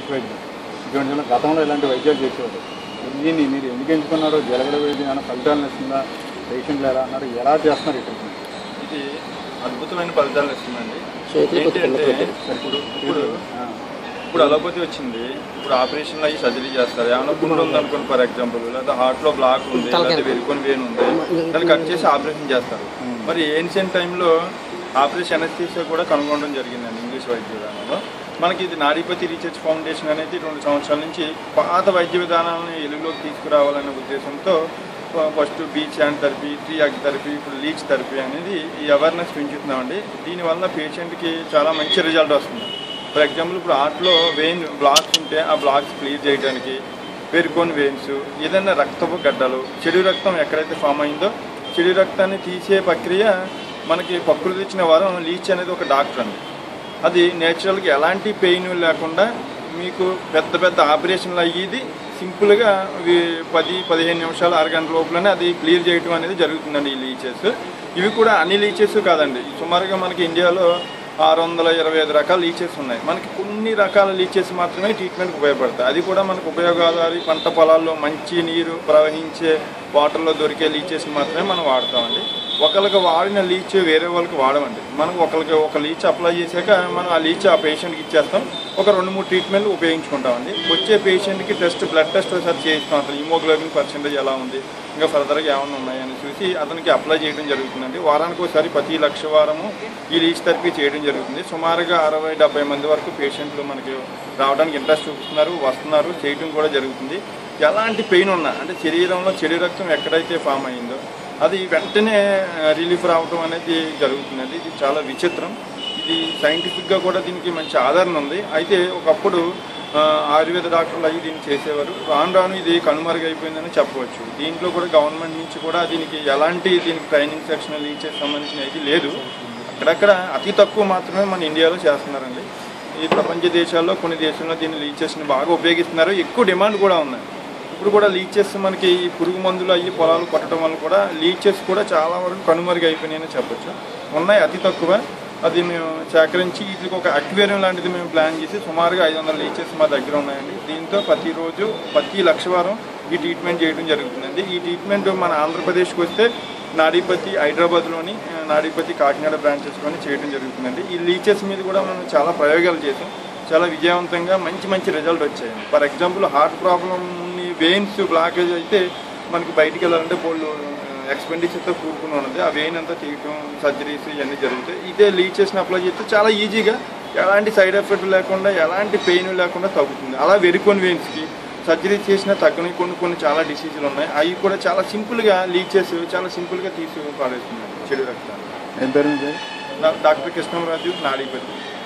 English వైద్యం ఇటువంటి వాళ్ళు గతంలో ఇలాంటి వైద్యాలు చేసేవారు దీన్ని మీరు ఎందుకు ఎంచుకున్నారో జలగడ వైద్యం ఏమైనా ఫలితాలను ఇస్తుందా పేషెంట్లు ఎలా అన్నారు ఎలా చేస్తున్నారు ఈ ట్రీట్మెంట్ ఇది అద్భుతమైన ఫలితాలు ఇస్తుందండి చేతులు ఏంటి అంటే కొట్టుకుని ఇప్పుడు ఇప్పుడు ఇప్పుడు అలోపతి వచ్చింది ఇప్పుడు ఆపరేషన్లు అయ్యి సర్జరీ చేస్తారు ఏమైనా పుండు ఉంది అనుకోండి ఫర్ ఎగ్జాంపుల్ లేదా హార్ట్ లో బ్లాక్ ఉంది లేదా వెరుకొని వేను ఉంది దాన్ని కట్ చేసి ఆపరేషన్ చేస్తారు మరి ఏన్షియన్ టైంలో ఆపరేషన్ ఎనస్థీసియా కూడా కనుగొనడం జరిగిందండి ఇంగ్లీష్ వైద్య విధానంలో మనకి ఇది నాడీపతి రీసెర్చ్ ఫౌండేషన్ అనేది రెండు సంవత్సరాల నుంచి పాత వైద్య విధానాలను వెలుగులోకి తీసుకురావాలనే ఉద్దేశంతో ఫస్ట్ బీచ్ హ్యాండ్ థెరపీ ట్రీ అగ్ థెరపీ ఇప్పుడు లీచ్ థెరపీ అనేది ఈ అవేర్నెస్ పెంచుతున్నామండి దీనివల్ల పేషెంట్కి చాలా మంచి రిజల్ట్ వస్తుంది ఫర్ ఎగ్జాంపుల్ ఇప్పుడు ఆర్ట్లో వెయిన్ బ్లాక్స్ ఉంటే ఆ బ్లాక్స్ క్లియర్ చేయడానికి పెరుకోని వెయిన్స్ ఏదైనా రక్తపు గడ్డలు చెడు రక్తం ఎక్కడైతే ఫామ్ అయిందో చెడు రక్తాన్ని తీసే ప్రక్రియ మనకి ప్రకృతి ఇచ్చిన వారం లీచ్ అనేది ఒక డాక్టర్ అండి అది నేచురల్గా ఎలాంటి పెయిన్ లేకుండా మీకు పెద్ద పెద్ద ఆపరేషన్లు అయ్యేది సింపుల్గా ఇవి పది పదిహేను నిమిషాలు అరగంట లోపలనే అది క్లియర్ చేయడం అనేది జరుగుతుందండి ఈ లీచెస్ ఇవి కూడా అన్ని లీచెస్ కాదండి సుమారుగా మనకి ఇండియాలో ఆరు వందల ఇరవై ఐదు రకాల లీచెస్ ఉన్నాయి మనకి కొన్ని రకాల లీచెస్ మాత్రమే ట్రీట్మెంట్కి ఉపయోగపడతాయి అది కూడా మనకు ఉపయోగకారి పంట పొలాల్లో మంచి నీరు ప్రవహించే వాటర్లో దొరికే లీచెస్ మాత్రమే మనం వాడతామండి ఒకరికి వాడిన లీచ్ వేరే వాళ్ళకి వాడమండి మనకు ఒకరికి ఒక లీచ్ అప్లై చేశాక మనం ఆ లీచ్ ఆ పేషెంట్కి ఇచ్చేస్తాం ఒక రెండు మూడు ట్రీట్మెంట్లు ఉపయోగించుకుంటామండి వచ్చే పేషెంట్కి టెస్ట్ బ్లడ్ టెస్ట్ ఒకసారి చేయిస్తాం అసలు హిమోగ్లోబిన్ పర్సెంటేజ్ ఎలా ఉంది ఇంకా ఫర్దర్గా ఏమైనా ఉన్నాయని చూసి అతనికి అప్లై చేయడం జరుగుతుందండి వారానికి ఒకసారి ప్రతి లక్ష వారము ఈ లీచ్ థెరపీ చేయడం జరుగుతుంది సుమారుగా అరవై డెబ్బై మంది వరకు పేషెంట్లు మనకి రావడానికి ఇంట్రెస్ట్ చూపిస్తున్నారు వస్తున్నారు చేయడం కూడా జరుగుతుంది ఎలాంటి పెయిన్ ఉన్నా అంటే శరీరంలో చెడు రక్తం ఎక్కడైతే ఫామ్ అయిందో అది వెంటనే రిలీఫ్ రావడం అనేది జరుగుతుందండి ఇది చాలా విచిత్రం ఇది సైంటిఫిక్గా కూడా దీనికి మంచి ఆదరణ ఉంది అయితే ఒకప్పుడు ఆ, ఆయుర్వేద డాక్టర్లు అయ్యి దీన్ని చేసేవారు రాను రాను ఇది కనుమరుగైపోయిందని చెప్పవచ్చు దీంట్లో కూడా గవర్నమెంట్ నుంచి కూడా దీనికి ఎలాంటి దీనికి ట్రైనింగ్ సెక్షన్ లీచేసి సంబంధించిన అయితే లేదు అక్కడక్కడ అతి తక్కువ మాత్రమే మన ఇండియాలో చేస్తున్నారండి ఈ ప్రపంచ దేశాల్లో కొన్ని దేశాల్లో దీన్ని లీచెస్ని బాగా ఉపయోగిస్తున్నారు ఎక్కువ డిమాండ్ కూడా ఉంది ఇప్పుడు కూడా లీచెస్ మనకి ఈ పురుగు మందులు అయ్యి పొలాలు కొట్టడం వల్ల కూడా లీచెస్ కూడా చాలా వరకు కనుమరుగు అయిపోయినాయని చెప్పొచ్చు ఉన్నాయి అతి తక్కువ అది మేము సేకరించి వీటికి ఒక అక్వేరియం లాంటిది మేము ప్లాన్ చేసి సుమారుగా ఐదు వందల లీచెస్ మా దగ్గర ఉన్నాయండి దీంతో ప్రతిరోజు ప్రతి లక్ష వారం ఈ ట్రీట్మెంట్ చేయడం జరుగుతుందండి ఈ ట్రీట్మెంట్ మన ఆంధ్రప్రదేశ్కి వస్తే నాడీపతి హైదరాబాద్లోని ఆ, నాడీపతి కాకినాడ బ్రాంచెస్లోని చేయడం జరుగుతుందండి ఈ లీచెస్ మీద కూడా మనం చాలా ప్రయోగాలు చేసాం చాలా విజయవంతంగా మంచి మంచి రిజల్ట్ వచ్చాయి for example heart problem veins blockage అయితే మనకి బయటికి వెళ్ళాలంటే బోళ్ళు ఎక్స్పెండిచర్తో కూడుకుని ఉన్నది ఆ వెయిన్ అంతా తీయటం సర్జరీస్ ఇవన్నీ జరుగుతాయి ఇదే లీచెస్ని అప్లై చేస్తే చాలా ఈజీగా ఎలాంటి సైడ్ ఎఫెక్ట్ లేకుండా ఎలాంటి పెయిన్ లేకుండా తగ్గుతుంది అలా వెరికొని వెయిన్స్కి సర్జరీ చేసినా తగ్గని కొన్ని కొన్ని చాలా డిసీజులు ఉన్నాయి అవి కూడా చాలా సింపుల్గా లీచెస్ చాలా సింపుల్గా తీసి పాడేస్తున్నాయి చెడు రక్తాన్ని ఏం పేరు మీ పేరు డా- డాక్టర్ కృష్ణరాజు నాడీపతి